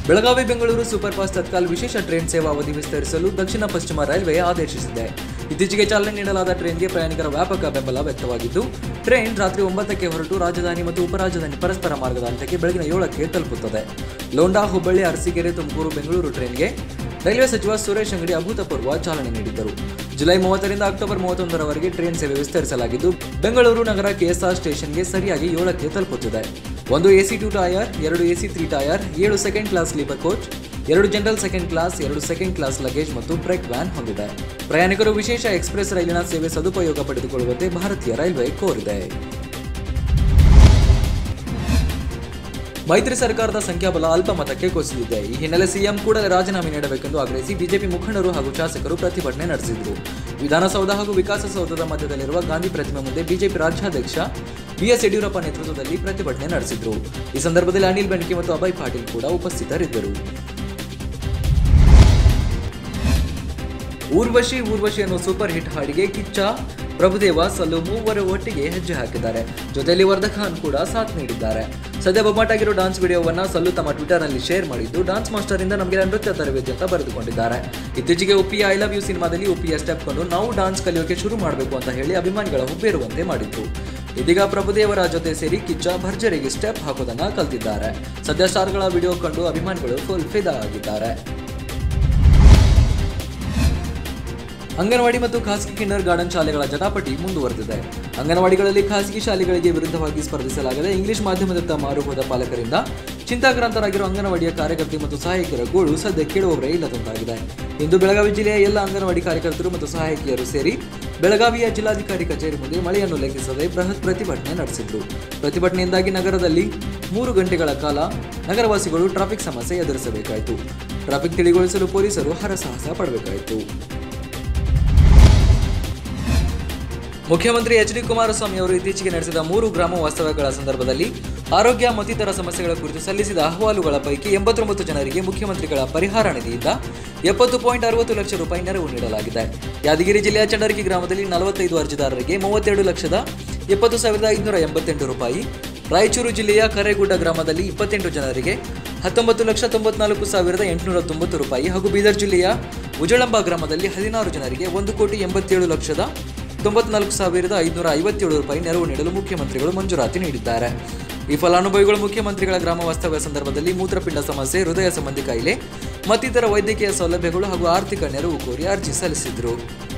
Belagavi Bengaluru super fast Tatkal ವಿಶೇಷ train ಸೇವಾ ಅವಧಿ ವಿಸ್ತರಿಸಲು ದಕ್ಷಿಣ ಪಶ್ಚಿಮ ರೈಲ್ವೆ ಆದೇಶಿಸಿದೆ ಇತ್ತೀಚೆಗೆ ಚಾಲನೆ ನೀಡಲಾದ ಟ್ರೈನ್ಗೆ ಪ್ರಯಾಣಿಕರ ವ್ಯಾಪಕ ಬೆಂಬಲ ವ್ಯಕ್ತವಾಗಿದ್ದು ಟ್ರೈನ್ ರಾತ್ರಿ ಒಂಬತ್ತಕ್ಕೆ ಹೊರಟು ರಾಜಧಾನಿ ಮತ್ತು ಉಪರಾಜಧಾನಿ ಪರಸ್ಪರ ಮಾರ್ಗದ ಹಂತಕ್ಕೆ ಬೆಳಗಿನ ಏಳಕ್ಕೆ ತಲುಪುತ್ತದೆ ಲೋಂಡಾ ಹುಬ್ಬಳ್ಳಿ ಅರಸೀಕೆರೆ ತುಮಕೂರು ಬೆಂಗಳೂರು ಟ್ರೈನ್ಗೆ ರೈಲ್ವೆ ಸಚಿವ ಸುರೇಶ್ ಅಂಗಡಿ ಅಭೂತಪೂರ್ವ ಚಾಲನೆ ನೀಡಿದ್ದರು ಜುಲೈ ಮೂವತ್ತರಿಂದ ಅಕ್ಟೋಬರ್ ಮೂವತ್ತೊಂದರವರೆಗೆ ಟ್ರೈನ್ ಸೇವೆ ವಿಸ್ತರಿಸಲಾಗಿದ್ದು ಬೆಂಗಳೂರು ನಗರ ಕೆಎಸ್ಆರ್ ಸ್ಟೇಷನ್ಗೆ ಸರಿಯಾಗಿ ಏಳಕ್ಕೆ ತಲುಪುತ್ತಿದೆ ಒಂದು ಎಸಿ ಟು ಟೈರ್ ಎರಡು ಎಸಿ ತ್ರೀ ಟೈರ್ ಏಳು ಸೆಕೆಂಡ್ ಕ್ಲಾಸ್ ಸ್ಲೀಪರ್ ಕೋಚ್ ಎರಡು ಜನರಲ್ ಸೆಕೆಂಡ್ ಕ್ಲಾಸ್ ಎರಡು ಸೆಕೆಂಡ್ ಕ್ಲಾಸ್ ಲಗೇಜ್ ಮತ್ತು ಬ್ರೇಕ್ ವ್ಯಾನ್ ಹೊಂದಿದೆ ಪ್ರಯಾಣಿಕರು ವಿಶೇಷ ಎಕ್ಸ್ಪ್ರೆಸ್ ರೈಲಿನ ಸೇವೆ ಸದುಪಯೋಗ ಪಡೆದುಕೊಳ್ಳುವಂತೆ ಭಾರತೀಯ ರೈಲ್ವೆ ಕೋರಿದೆ ಮೈತ್ರಿ ಸರ್ಕಾರದ ಸಂಖ್ಯಾಬಲ ಅಲ್ಪಮತಕ್ಕೆ ಕುಸಿದಿದೆ ಈ ಹಿನ್ನೆಲೆ ಸಿಎಂ ಕೂಡಲೇ ರಾಜೀನಾಮೆ ನೀಡಬೇಕೆಂದು ಆಗ್ರಹಿಸಿ ಬಿಜೆಪಿ ಮುಖಂಡರು ಹಾಗೂ ಶಾಸಕರು ಪ್ರತಿಭಟನೆ ನಡೆಸಿದರು ವಿಧಾನಸೌಧ ಹಾಗೂ ವಿಕಾಸಸೌಧದ ಮಧ್ಯದಲ್ಲಿರುವ ಗಾಂಧಿ ಪ್ರತಿಮೆ ಮುಂದೆ ಬಿಜೆಪಿ ರಾಜ್ಯಾಧ್ಯಕ್ಷ ಬಿಎಸ್ ಯಡಿಯೂರಪ್ಪ ನೇತೃತ್ವದಲ್ಲಿ ಪ್ರತಿಭಟನೆ ನಡೆಸಿದರು ಈ ಸಂದರ್ಭದಲ್ಲಿ ಅನಿಲ್ ಬೆಣಕೆ ಮತ್ತು ಅಭಯ್ ಪಾಟೀಲ್ ಕೂಡ ಉಪಸ್ಥಿತರಿದ್ದರು ಊರ್ವಶಿ ಊರ್ವಶಿ ಅನ್ನೋ ಸೂಪರ್ ಹಿಟ್ ಹಾಡಿಗೆ ಕಿಚ್ಚ ಪ್ರಭುದೇವ ಸಲ್ಲು ಮೂವರು ಒಟ್ಟಿಗೆ ಹೆಜ್ಜೆ ಹಾಕಿದ್ದಾರೆ ಜೊತೆಯಲ್ಲಿ ವರ್ಧಖಾನ್ ಕೂಡ ಸಾಥ್ ನೀಡಿದ್ದಾರೆ ಸದ್ಯ ಬೊಮ್ಮಾಟಾಗಿರೋ ಡಾನ್ಸ್ ವಿಡಿಯೋವನ್ನ ಸಲ್ಲು ತಮ್ಮ ಟ್ವಿಟರ್ನಲ್ಲಿ ಶೇರ್ ಮಾಡಿದ್ದು ಡಾನ್ಸ್ ಮಾಸ್ಟರ್ ಇಂದ ನಮಗೆ ನೃತ್ಯ ತರಬೇತಿ ಅಂತ ಬರೆದುಕೊಂಡಿದ್ದಾರೆ ಇತ್ತೀಚೆಗೆ ಉಪ್ಪಿಯ ಐ ಲವ್ ಯು ಸಿನಿಮಾದಲ್ಲಿ ಉಪ್ಪಿಯ ಸ್ಟೆಪ್ ಕೊಂಡು ನಾವು ಡಾನ್ಸ್ ಕಲಿಯೋಕೆ ಶುರು ಮಾಡಬೇಕು ಅಂತ ಹೇಳಿ ಅಭಿಮಾನಿಗಳ ಹುಬ್ಬೇರುವಂತೆ ಮಾಡಿದ್ರು ಇದೀಗ ಪ್ರಭುದೇವರ ಜೊತೆ ಸೇರಿ ಕಿಚ್ಚ ಭರ್ಜರಿಗೆ ಸ್ಟೆಪ್ ಹಾಕೋದನ್ನ ಕಲ್ತಿದ್ದಾರೆ ಸದ್ಯ ಸ್ಟಾರ್ಗಳ ವಿಡಿಯೋ ಕಂಡು ಅಭಿಮಾನಿಗಳು ಫುಲ್ ಫಿದಾ ಆಗಿದ್ದಾರೆ ಅಂಗನವಾಡಿ ಮತ್ತು ಖಾಸಗಿ ಕಿಂಡರ್ ಗಾರ್ಡನ್ ಶಾಲೆಗಳ ಜಟಾಪಟಿ ಮುಂದುವರೆದಿದೆ ಅಂಗನವಾಡಿಗಳಲ್ಲಿ ಖಾಸಗಿ ಶಾಲೆಗಳಿಗೆ ವಿರುದ್ಧವಾಗಿ ಸ್ಪರ್ಧಿಸಲಾಗದೆ ಇಂಗ್ಲಿಷ್ ಮಾಧ್ಯಮದತ್ತ ಮಾರು ಹೋದ ಪಾಲಕರಿಂದ ಚಿಂತಾಕ್ರಾಂತರಾಗಿರುವ ಅಂಗನವಾಡಿಯ ಕಾರ್ಯಕರ್ತೆ ಮತ್ತು ಸಹಾಯಕಿಯರ ಗೋಳು ಸದ್ಯ ಕೇಳುವವರೇ ಇಲ್ಲದಂತಾಗಿದೆ ಇಂದು ಬೆಳಗಾವಿ ಜಿಲ್ಲೆಯ ಎಲ್ಲ ಅಂಗನವಾಡಿ ಕಾರ್ಯಕರ್ತರು ಮತ್ತು ಸಹಾಯಕಿಯರು ಸೇರಿ ಬೆಳಗಾವಿಯ ಜಿಲ್ಲಾಧಿಕಾರಿ ಕಚೇರಿ ಮುಂದೆ ಮಳೆಯನ್ನು ಲೆಕ್ಕಿಸದೆ ಬೃಹತ್ ಪ್ರತಿಭಟನೆ ನಡೆಸಿದ್ರು ಪ್ರತಿಭಟನೆಯಿಂದಾಗಿ ನಗರದಲ್ಲಿ ಮೂರು ಗಂಟೆಗಳ ಕಾಲ ನಗರವಾಸಿಗಳು ಟ್ರಾಫಿಕ್ ಸಮಸ್ಯೆ ಎದುರಿಸಬೇಕಾಯಿತು ಟ್ರಾಫಿಕ್ ತಿಳಿಗೊಳಿಸಲು ಪೊಲೀಸರು ಹರಸಾಹಸ ಪಡಬೇಕಾಯಿತು ಮುಖ್ಯಮಂತ್ರಿ ಎಚ್ ಡಿ ಕುಮಾರಸ್ವಾಮಿ ಅವರು ಇತ್ತೀಚೆಗೆ ನಡೆಸಿದ ಮೂರು ಗ್ರಾಮ ವಾಸ್ತವ್ಯಗಳ ಸಂದರ್ಭದಲ್ಲಿ ಆರೋಗ್ಯ ಮತ್ತಿತರ ಸಮಸ್ಯೆಗಳ ಕುರಿತು ಸಲ್ಲಿಸಿದ ಅಹವಾಲುಗಳ ಪೈಕಿ ಎಂಬತ್ತೊಂಬತ್ತು ಜನರಿಗೆ ಮುಖ್ಯಮಂತ್ರಿಗಳ ಪರಿಹಾರ ನಿಧಿಯಿಂದ ಎಪ್ಪತ್ತು ಪಾಯಿಂಟ್ ಅರವತ್ತು ಲಕ್ಷ ರೂಪಾಯಿ ನೆರವು ನೀಡಲಾಗಿದೆ ಯಾದಗಿರಿ ಜಿಲ್ಲೆಯ ಚಂಡರಗಿ ಗ್ರಾಮದಲ್ಲಿ ನಲವತ್ತೈದು ಅರ್ಜಿದಾರರಿಗೆ ಮೂವತ್ತೆರಡು ಲಕ್ಷದ ಎಪ್ಪತ್ತು ಸಾವಿರದ ಐದುನೂರ ಎಂಬತ್ತೆಂಟು ರೂಪಾಯಿ ರಾಯಚೂರು ಜಿಲ್ಲೆಯ ಕರೇಗುಡ್ಡ ಗ್ರಾಮದಲ್ಲಿ ಇಪ್ಪತ್ತೆಂಟು ಜನರಿಗೆ ಹತ್ತೊಂಬತ್ತು ಲಕ್ಷ ತೊಂಬತ್ನಾಲ್ಕು ಸಾವಿರದ ಎಂಟುನೂರ ತೊಂಬತ್ತು ರೂಪಾಯಿ ಹಾಗೂ ಬೀದರ್ ಜಿಲ್ಲೆಯ ಉಜಳಂಬ ಗ್ರಾಮದಲ್ಲಿ ಹದಿನಾರು ಜನರಿಗೆ ಒಂದು ಕೋಟಿ ಎಂಬತ್ತೇಳು ಲಕ್ಷದ ತೊಂಬತ್ನಾಲ್ಕು ಸಾವಿರದ ಐದುನೂರ ಐವತ್ತೇಳು ರೂಪಾಯಿ ನೆರವು ನೀಡಲು ಮುಖ್ಯಮಂತ್ರಿಗಳು ಮಂಜೂರಾತಿ ನೀಡಿದ್ದಾರೆ ಈ ಫಲಾನುಭವಿಗಳು ಮುಖ್ಯಮಂತ್ರಿಗಳ ಗ್ರಾಮ ವಾಸ್ತವ್ಯ ಸಂದರ್ಭದಲ್ಲಿ ಮೂತ್ರಪಿಂಡ ಸಮಸ್ಯೆ ಹೃದಯ ಸಂಬಂಧಿ ಕಾಯಿಲೆ ಮತ್ತಿತರ ವೈದ್ಯಕೀಯ ಸೌಲಭ್ಯಗಳು ಹಾಗೂ ಆರ್ಥಿಕ ನೆರವು ಕೋರಿ ಅರ್ಜಿ ಸಲ್ಲಿಸಿದರು